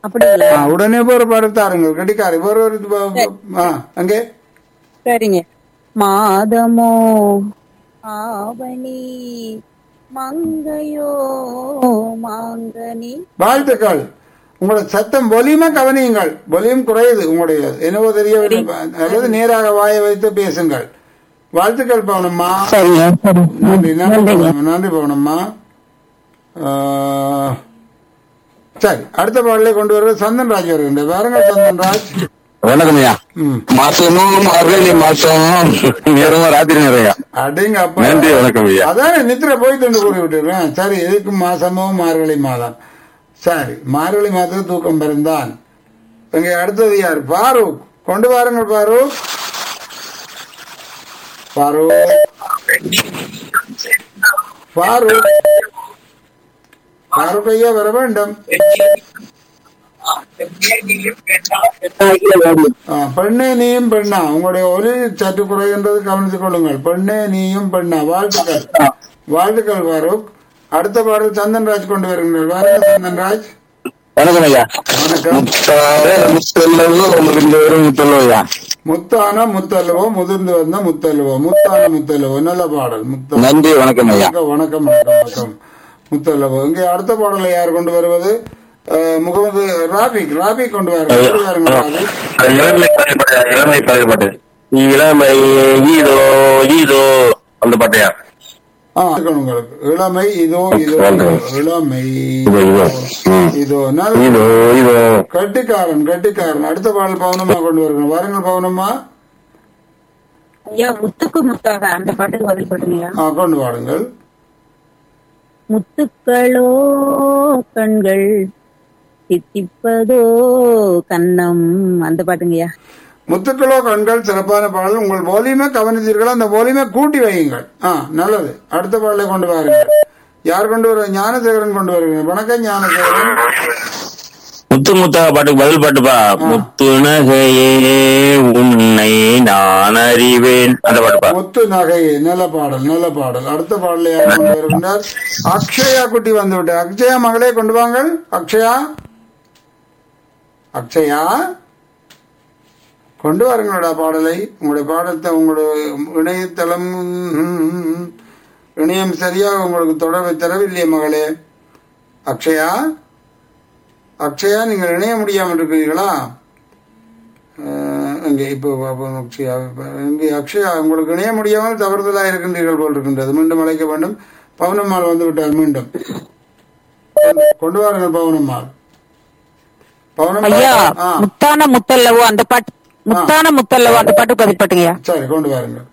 அப்படிங்களா ஆ, உடனே ஒரு பாடல் தாருங்கள் கட்டிக்காரி வேற ஒரு இது ப- ஆ, அங்கே சரிங்க மாதமோ ஆவணி மங்கையோ மாங்கனி வாழ்த்துக்கள் உங்களோட சத்தம் பொலியுமா கவனியுங்கள் பொலியும் குறையுது உங்களுடைய என்னவோ தெரியவில்லை அல்லது நேராக வாயை வைத்து பேசுங்கள் வாழ்த்துக்கள் பவனம்மா சரிங்க சரி நன்றி நன்றி பவனம்மா. நன்றி பவனம்மா ஆ, சரி அடுத்த பாடலை கொண்டு வருவது சந்தன் ராஜ் வருகின்ற பாருங்க சந்தன் ராஜ் வணக்கம் ஐயா ம் மாசமும் மார்கழி மாசம் நேரமும் ராத்திரி நிறையா அடேங்க அப்பா நன்றி வணக்கம் ஐயா அதான் நித்திர போயிட்டு கூறி விட்டுறேன் சரி எதுக்கு மாசமோ மார்கழி மாதம் சரி மார்கழி மாதத்துக்கு தூக்கம் பிறந்தான் இங்க அடுத்தது யார் பாரூக் கொண்டு வாருங்கள் பாரூக் பாரூக் பாரூக் பாரூக் ஐயா வர வேண்டும் ஆ, பெண்ணே நீயும் பெண்ணா உங்களுடைய ஒலி சற்று குறைகின்றது கவனித்துக் கொள்ளுங்கள் பெண்ணே நீயும் பெண்ணா வாழ்த்துக்கள் வாழ்த்துக்கள் பாரூக் அடுத்த பாடல் சந்தன்ராஜ் கொண்டு வருகின்றனர் வாருங்க சந்தன்ராஜ் வணக்கம் ஐயா வணக்கம் முத்தார முத்தல்லவோ ரெண்டு பேரும் முத்தல்லோ ஐயா முத்தான முத்தல்லுவோ முதிர்ந்து வந்த முத்தல்லுவோ முத்தான முத்தல்லுவோ நல்ல பாடல் முத்த நன்றி வணக்கம் ஐயா வணக்கம் வணக்கம் வணக்கம் வணக்கம் முத்தல்லுவோ இங்கே அடுத்த பாடலை யார் கொண்டு வருவது அஹ், முகமது ராபிக் ராபிக் கொண்டு வாருங்க கொண்டு வாருங்க ராபிக் இளமை பாடப்பட்ட இளமை பாடப்பட்டு இளமை ஈதோ ஈதோ அந்த பாட்டையா ஆ, இருக்கணும் உங்களுக்கு இளமை இதோ இதோ இளமை இதோ, இதோ. ம். இதோ நல்ல ஈதோ ஈதோ கட்டிக்காரன் கட்டிக்காரன் அடுத்த பாடல் பவுனமா கொண்டு வரணும் வாருங்கள் பவுனம்மா ஐயா முத்துக்கு முத்தாக அந்த பாட்டுக்கு பதில் போட்டுங்க ஆ, கொண்டு வாருங்கள் முத்துக்களோ கண்கள் தித்திப்பதோ கண்ணம் அந்த பாட்டுங்கய்யா முத்துக்களோ கண்கள் சிறப்பான பாடல் உங்கள் வால்யூமை கவனித்தீர்களா அந்த வால்யூமை கூட்டி வையுங்கள் ஆ நல்லது அடுத்த பாடலை கொண்டு வாருங்கள் யார் கொண்டு வர ஞானசேகரன் கொண்டு வருகிறேன் வணக்கம் ஞானசேகரன் முத்து முத்தா பாட்டுக்கு பதில் பாட்டுப்பா முத்து நகையே உன்னை நான் அறிவேன் அந்த பாட்டுப்பா முத்து நகை நல்ல பாடல் நல்ல பாடல் அடுத்த பாடலை யார் கொண்டு வருகின்றார் அக்ஷயா குட்டி வந்து விட்டார் அக்ஷயா மகளே கொண்டு வாங்கள் அக்ஷயா அக்ஷயா கொண்டு வாருங்களோட பாடலை உங்களுடைய பாடத்தை உங்களுடைய இணையதளம் ம், இணையம் சரியாக உங்களுக்கு தொடர்பை தரவில்லையே மகளே அக்ஷயா அக்ஷயா நீங்கள் இணைய முடியாமல் இருக்கிறீர்களா அஹ், இங்கே இப்போ பாப்போம் அக்ஷயா இங்கே அக்ஷயா உங்களுக்கு இணைய முடியாமல் தவறுதலாக இருக்கின்றீர்கள் போல் இருக்கின்றது மீண்டும் அழைக்க வேண்டும் பவனம்மாள் வந்து விட்டார் மீண்டும் கொண்டு வாருங்கள் பவனம்மாள் பவனம்மாள் ஐயா ஆ முத்தான முத்தல்லவோ அந்த பாட்டு முத்தான முத்தல்லவோ அந்த பாட்டுக்கு பதில் போட்டுங்கய்யா சரி கொண்டு வாருங்கள்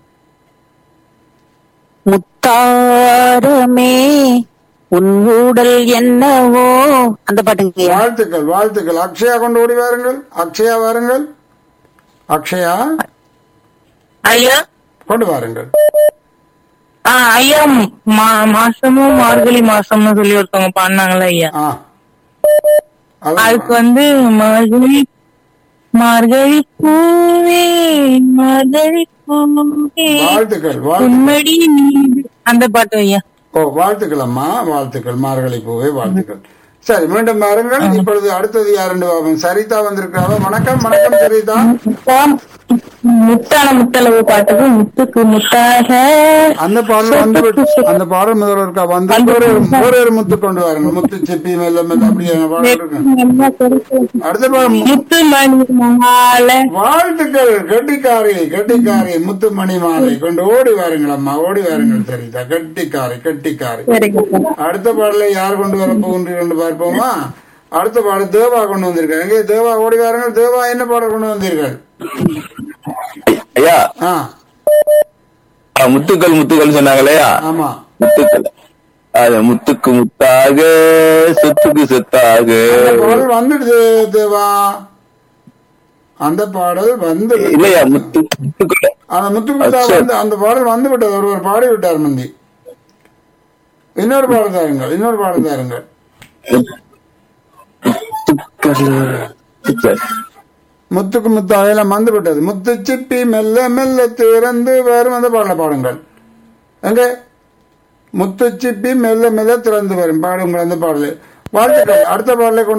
முத்தாரமே உன் ஊடல் என்னவோ அந்த பாட்டுங்கய்யா வாழ்த்துக்கள் வாழ்த்துக்கள் அக்ஷயா கொண்டு ஓடி வாருங்கள் அக்ஷயா வாருங்கள் அக்ஷயா ஐயா கொண்டு வாருங்கள் ஆ, ஐயா மா- மாசமும் மார்கழி மாசம்னு சொல்லி ஒருத்தவங்க பாடினாங்களா ஐயா ஆ அது- அதுக்கு வந்து மார்கழி மார்கழி பூவே மார்கழி பூவே வாழ்த்துக்கள் வாழ்த்து உம்மடி நீ- அந்த பாட்டு ஐயா ஓ வாழ்த்துக்கள் அம்மா வாழ்த்துக்கள் மார்கழி பூவே வாழ்த்துக்கள் சரி மீண்டும் வாருங்கள் இப்பொழுது அடுத்தது யார் என்று பார்ப்போம் சரிதா வந்திருக்காவா வணக்கம் வணக்கம் சரிதா முத்தான முத்தளவு பாட்டுக்கு முத்துக்கு முத்தாக அந்த பாடல் வந்து விட்டு- அந்த பாடல் முதல்ல இருக்கா வந்து ஒரு ஒரு ஒரு முத்து கொண்டு வாருங்க முத்து சிப்பி மெல்ல மெல்ல அப்படியான பாடல் இருக்கு அடுத்த பாடல் மு- முத்து மணி மாலை வாழ்த்துக்கள் கெட்டிக்காரி கெட்டிக்காரி முத்துமணி மாலை கொண்டு ஓடி வாருங்கள் அம்மா ஓடி வாருங்கள் சரிதா கெட்டிக்காரி கெட்டிக்காரி சரிங்க அடுத்த பாடலை யார் கொண்டு வர போகின்றீர்கள் என்று பார்ப்போமா அடுத்த பாடல் தேவா கொண்டு வந்திருக்காங்க எங்கே தேவா ஓடி வாருங்கள் தேவா என்ன பாடல் கொண்டு வந்தீர்கள் ஐயா ஆ ஆ, முத்துக்கள் முத்துக்கள் சொன்னாங்களையா ஆமா முத்துக்கள் அது முத்துக்கு முத்தாக சொத்துக்கு சொத்தாக அந்த பாடல் வந்துடுது தேவா அந்த பாடல் வந்து இல்லையா முத்து முத்துக்கள் அந்த முத்துக்குத்தா வந்து அந்த பாடல் வந்து விட்டது ஒருவர் பாடி விட்டார் முந்தி இன்னொரு பாடல் தாருங்கள் இன்னொரு பாடல் தாருங்கள் முத்துக்கள் முத்துக்கு முத்து அவையெல்லாம் வந்து விட்டது முத்து சிப்பி மெல்ல மெல்ல திறந்து வரும் அந்த பாடல பாடுங்கள் எங்க முத்து சிப்பி மெல்ல மெல்ல திறந்து வரும் பாடுங்கள் அந்த பாடல் வாழ்த்துக்கள் அடுத்த பாடலை கொண்டு